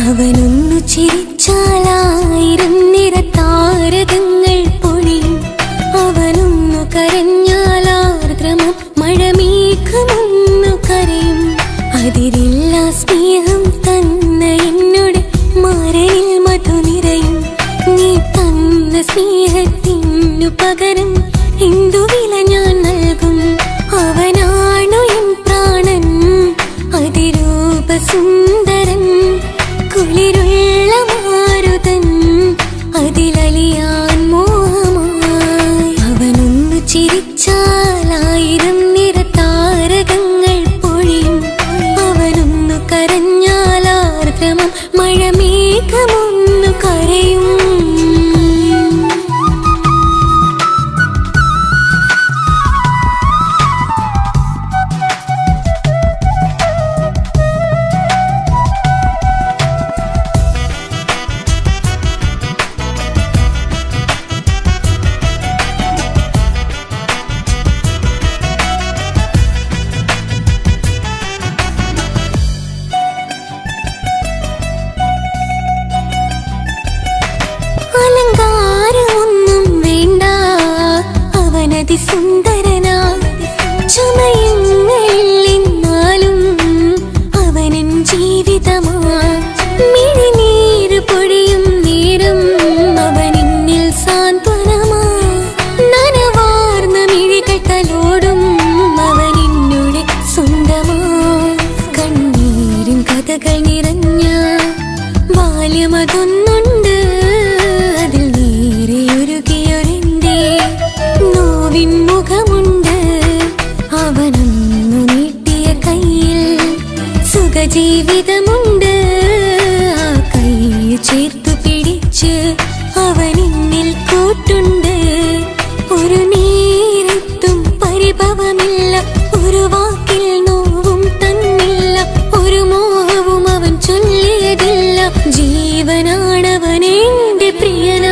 അവനൊന്നു ചിരിച്ചാലായിരം നിറത്താരകങ്ങൾ പൊഴിയും അവനൊന്നു കരഞ്ഞാലാർദ്രമം മഴമേഘമൊന്നു കരയും അതിരില്ല സ്നേഹം തന്ന എന്നോട് മരണിൽ മധു നിറയും നീ തന്ന സ്നേഹത്തിനു പകരം എന്തു വില ഞാൻ നൽകും അവനാണു എൻ പ്രാണൻ അതിരൂപ സുന്ദരൻ കുളിരുള്ള മാരുതൻ അതിലലിയാൻ മോഹമായി അവനൊന്നു ചിരിച്ചാലായിരം നിറത്താരകങ്ങൾ പൊഴിയും അവനൊന്നു കരഞ്ഞാലാർദ്രമം മഴമേഘമൊന്നു കരയും അലങ്കാരമൊന്നും വേണ്ട അവനതി സുന്ദരനാ ചുമയുന്നാലും അവനൻ ജീവിതമാ മിഴിനീര് പൊഴിയും നേരം അവനിന്നിൽ സാന്ത്വനമാ നനവാർന്ന മിഴികൾ തലോടും അവനിന്നുടെ സ്വന്തമാ കണ്ണീരും കഥകൾ നിറഞ്ഞ ബാല്യമതൊന്നുണ്ട് അതിൽ നീരെയൊരുകിയൊരെന്റെ നോവിൻ മുഖമുണ്ട് അവനൊന്നു നീട്ടിയ കയ്യിൽ സുഖജീവിതമുണ്ട് ആ കൈ ചേർത്തു പിടിച്ച് അവനിന്നിൽ കൂട്ടുണ്ട് ഒരു നേരത്തും പരിഭവമില്ല ഒരു വാക്കിൽ നോവും തന്നില്ല ഒരു മോഹവും അവൻ ചൊല്ലിയതില്ല ജീവനാണവൻ എന്റെ പ്രിയനാ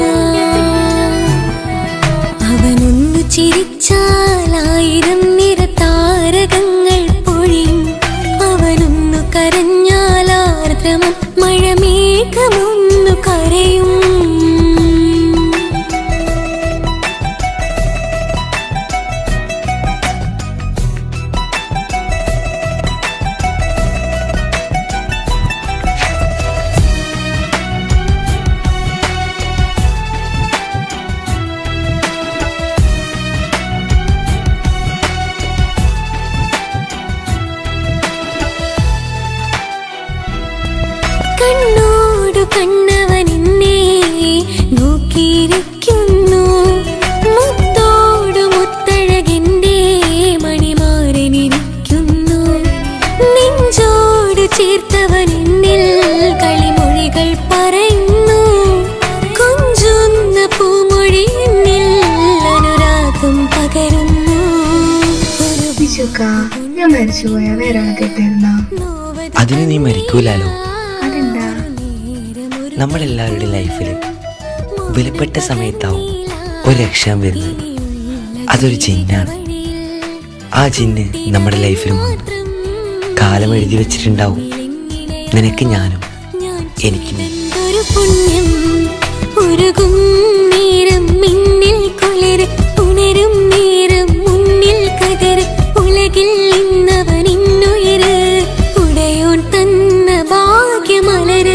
അവനൊന്നു ചിരിച്ചാലായിരം നിറത്താരകങ്ങൾ പൊഴിയും അവനൊന്നു കരഞ്ഞാലാർദ്രമം മഴമേഘമൊന്നു കരയും കണ്ണോടു കണ്ണവൻ എന്നെ നോക്കിയിരിക്കുന്നു മുത്തോടു മുത്തഴകിന്റെ മണിമാരനിരിക്കുന്നു നെഞ്ചോട് ചേർത്തവൻ എന്നിൽ കളിമൊഴികൾ പറയുന്നു കൊഞ്ചുന്ന പൂമൊഴി എന്നിൽ അനുരാഗം പകരുന്നു ഒരു വിശുക്ക ഞാൻ മരിച്ചുപോയ വേറെ ആളെ കെട്ടിരുന്ന അതിന് നീ മരിക്കൂലാലോ അതെന്താ നമ്മളെല്ലാവരുടെ ലൈഫിൽ വിലപ്പെട്ട സമയത്താവും ഒരു രക്ഷാൻ വരുന്നത് അതൊരു ജിന്നാണ് ആ ജിന്ന് നമ്മുടെ ലൈഫിലും വന്നു കാലം എഴുതി വെച്ചിട്ടുണ്ടാവും നിനക്ക് ഞാനും എനിക്ക് നീ ഒരു പുണ്യം ഉരുകും നേരം മിന്നിൽ കുളിര് ഉണരും നേരം മുന്നിൽ കതിര് ഉലകിൽ ഇന്നവൻ ഇന്നുയര് ഉടയോൻ തന്ന ഭാഗ്യമലര്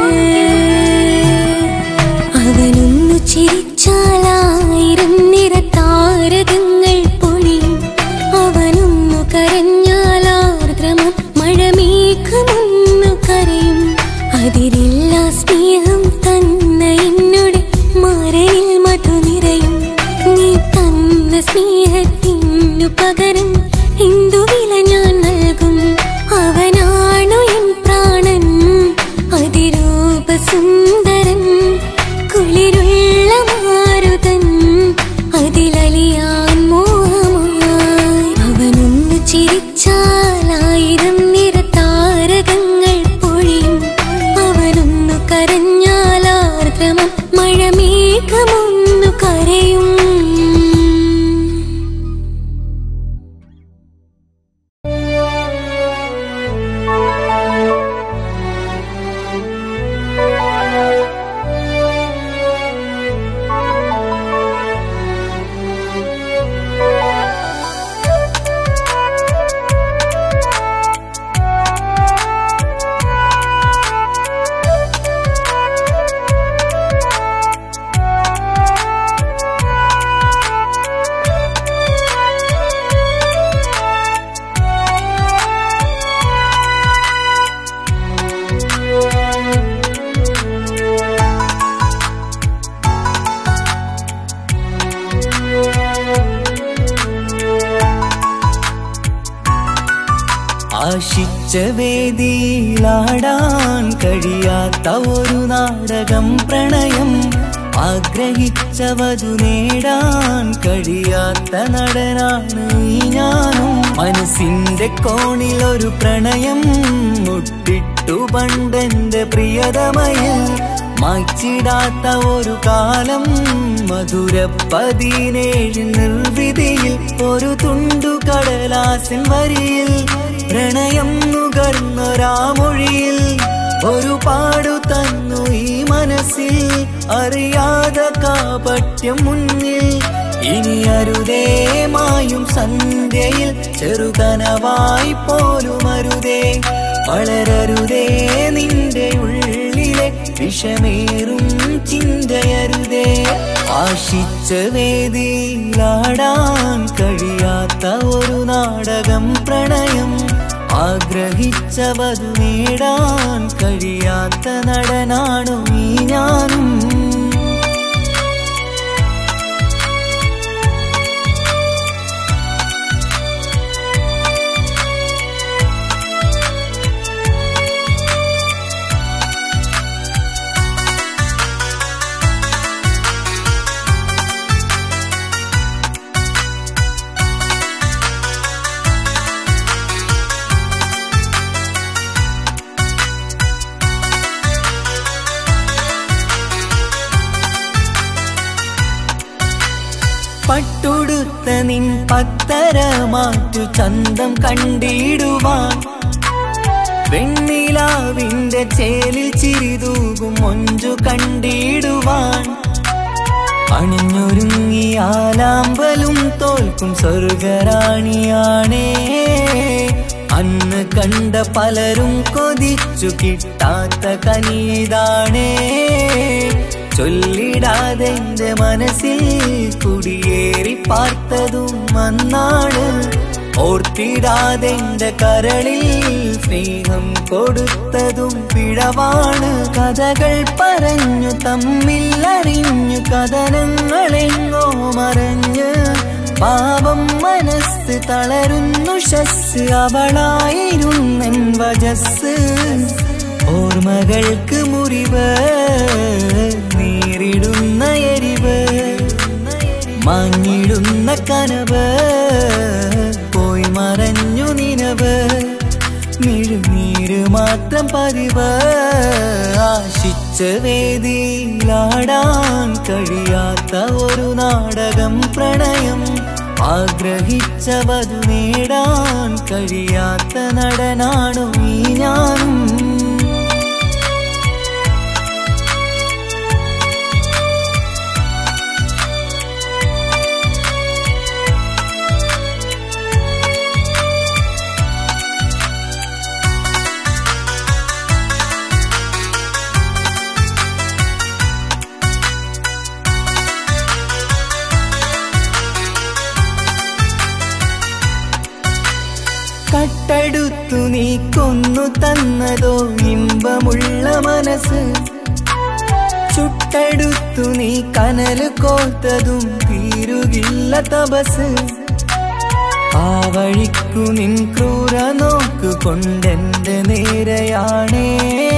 അവനൊന്നു ചിരിച്ചാലായിരം നിറത്താരകങ്ങൾ പൊഴിയും അവനൊന്നു കരഞ്ഞാലാർദ്രമം മഴമേഘമൊന്നു കരയും അതിരില്ല സ്നേഹം തന്ന എന്നോട് മരണിൽ മധു നിറയും നീ തന്ന സ്നേഹത്തിനു പകരം എന്തു വില ഞാൻ നൽകും അവനാണു എൻ പ്രാണൻ അതിരൂപ സുന്ദരൻ കുളിരുള്ള മാരുതൻ അതിലലിയാൻ മോഹമായി അവനൊന്നു ചിരിച്ചാലായിരം നിറത്താരകങ്ങൾ പൊഴിയും അവനൊന്നു കരഞ്ഞാലാർദ്രമം മഴമേഘമൊന്നു കരയും വേദിയിലാടാൻ കഴിയാത്ത ഒരു നാടകം പ്രണയം ആഗ്രഹിച്ചവതു നേടാൻ കഴിയാത്ത നടനാണ് ഈ ഞാനും മനസ്സിന്റെ കോണിൽ ഒരു പ്രണയം മുട്ടിട്ടു പണ്ടെന്റെ പ്രിയതമയിൽ മായ്ച്ചിടാത്ത ഒരു കാലം മധുര പതിനേഴ് നിർവിധിയിൽ ഒരു തുണ്ടു കടലാസിൻ വരിയിൽ പ്രണയം നുകർന്നൊരാമൊഴിയിൽ ഒരു പാടു തന്നു ഈ മനസ്സിൽ അറിയാതെ കാപട്യം മുന്നിൽ ഇനി അരുതേ മായും സന്ധ്യയിൽ ചെറുകനവായി പോലും അരുതേ വളരരുതേ നിന്റെ ഉള്ളിലെ വിഷമേറും ചിന്തയരുതേ ആശിച്ച വേദിയിലാടാൻ കഴിയാത്ത ഒരു നാടകം പ്രണയം ആഗ്രഹിച്ചവതു നേടാൻ കഴിയാത്ത നടനാണു ഈ ഞാനും പട്ടുടുത്ത നിൻ പത്തര മാറ്റു ചന്തം കണ്ടിടുവാൻ വെണ്ണിലാവിന്റെ ചേലിൽ ചിരിതൂകും മൊഞ്ചു കണ്ടിടുവാൻ അണിഞ്ഞൊരുങ്ങിയാലാമ്പലും തോൽക്കും സ്വർഗറാണിയാണേ അന്ന് കണ്ട പലരും കൊതിച്ചു കിട്ടാത്ത കനീതാണേ ചൊല്ലിടാതെ എന്റെ മനസ്സിൽ കുടിയേറി പാർത്തതും അന്നാണ് ഓർത്തിടാതെ എന്റെ കരളിൽ സ്നേഹം കൊടുത്തതും പിഴവാണ് കഥകൾ പറഞ്ഞു തമ്മിൽ അറിഞ്ഞു കഥനങ്ങളെങ്ങോ മറഞ്ഞ് പാപം മനസ്സ് തളരുന്നു ഷസ് അവളായിരുന്നെൻ വജസ് ഓർമ്മകൾക്ക് മുറിവ് നേരിടുന്ന എരിവ് മാഞ്ഞിടുന്ന കനവ് പോയി മറഞ്ഞു നിനവ് മിഴുനീര് മാത്രം പതിവ് ആശിച്ച വേദിയിലാടാൻ കഴിയാത്ത ഒരു നാടകം പ്രണയം ആഗ്രഹിച്ചവതു നേടാൻ കഴിയാത്ത നടനാണു ഈ ഞാനും കട്ടെടുത്തു നീ കൊന്നു തന്നതോ ഇമ്പമുള്ള മനസ്സ് ചുട്ടെടുത്തു നീ കനല് കോത്തതും തീരുകില്ല തപസ് ആ വഴിക്കു നിൻ ക്രൂര നോക്ക് കൊണ്ടെന്റെ നേരെയാണേ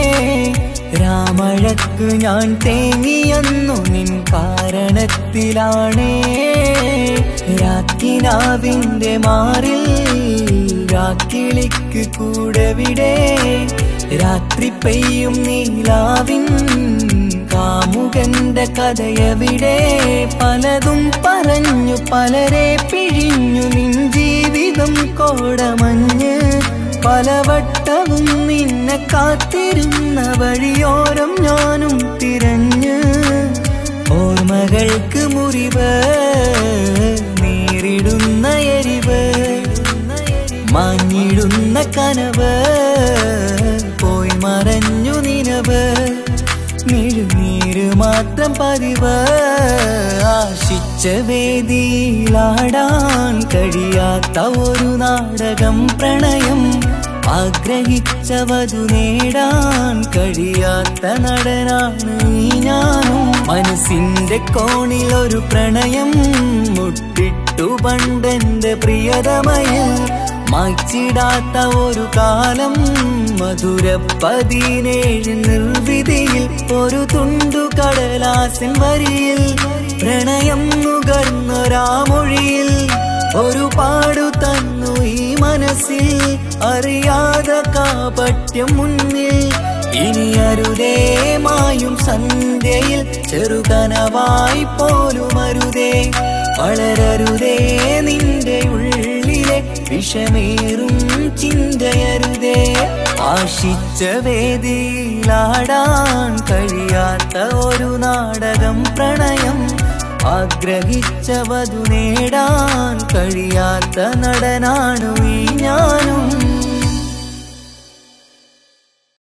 രാമഴക്ക് ഞാൻ തേങ്ങിയെന്നു നിൻ കാരണത്തിലാണേ രാക്കിനാവിന്റെ മാറിൽ രാക്കിളിക്ക് കൂടെ വിടെ രാത്രി പെയ്യും നീലാവിൻ കാമുകന്റെ കഥയവിടെ പലതും പറഞ്ഞു പലരെ പിഴിഞ്ഞു നിൻ ജീവിതം കോടമഞ്ഞ് പലവട്ടവും നിന്നെ കാത്തിരുന്ന വഴിയോരം ഞാനും തിരഞ്ഞ് ഓർമ്മകൾക്ക് മുറിവ് നേരിടുന്ന എരിവ് മാഞ്ഞിടുന്ന കനവ് പോയി മറഞ്ഞു നിനവ് മിഴുനീര് മാത്രം പതിവ് ആശിച്ച വേദിയിലാടാൻ കഴിയാത്ത ഒരു നാടകം പ്രണയം ആഗ്രഹിച്ചവതു നേടാൻ കഴിയാത്ത നടനാണ് ഈ ഞാനും മനസ്സിന്റെ കോണിൽ ഒരു പ്രണയം മുട്ടിട്ടു പണ്ടെന്റെ പ്രിയതമയിൽ മായ്ച്ചിടാത്ത ഒരു കാലം മധുര പതിനേഴ് നിർവിധിയിൽ ഒരു തുണ്ടു കടലാസിൻ വരിയിൽ പ്രണയം നുകർന്നൊരാമൊഴിയിൽ ഒരു പാടു തന്നു ഈ മനസ്സിൽ അറിയാതെ കാപട്യം മുന്നിൽ ഇനി അരുതേ മായും സന്ധ്യയിൽ ചെറുകനവായി പോലും അരുതേ വളരരുതേ നിന്റെ ഉള്ളിലെ വിഷമേറും ചിന്തയരുതേ ആശിച്ച വേദിയിലാടാൻ കഴിയാത്ത ഒരു നാടകം പ്രണയം ആഗ്രഹിച്ച വധു നേടാൻ കഴിയാത്ത നടനാണു ഈ ഞാനും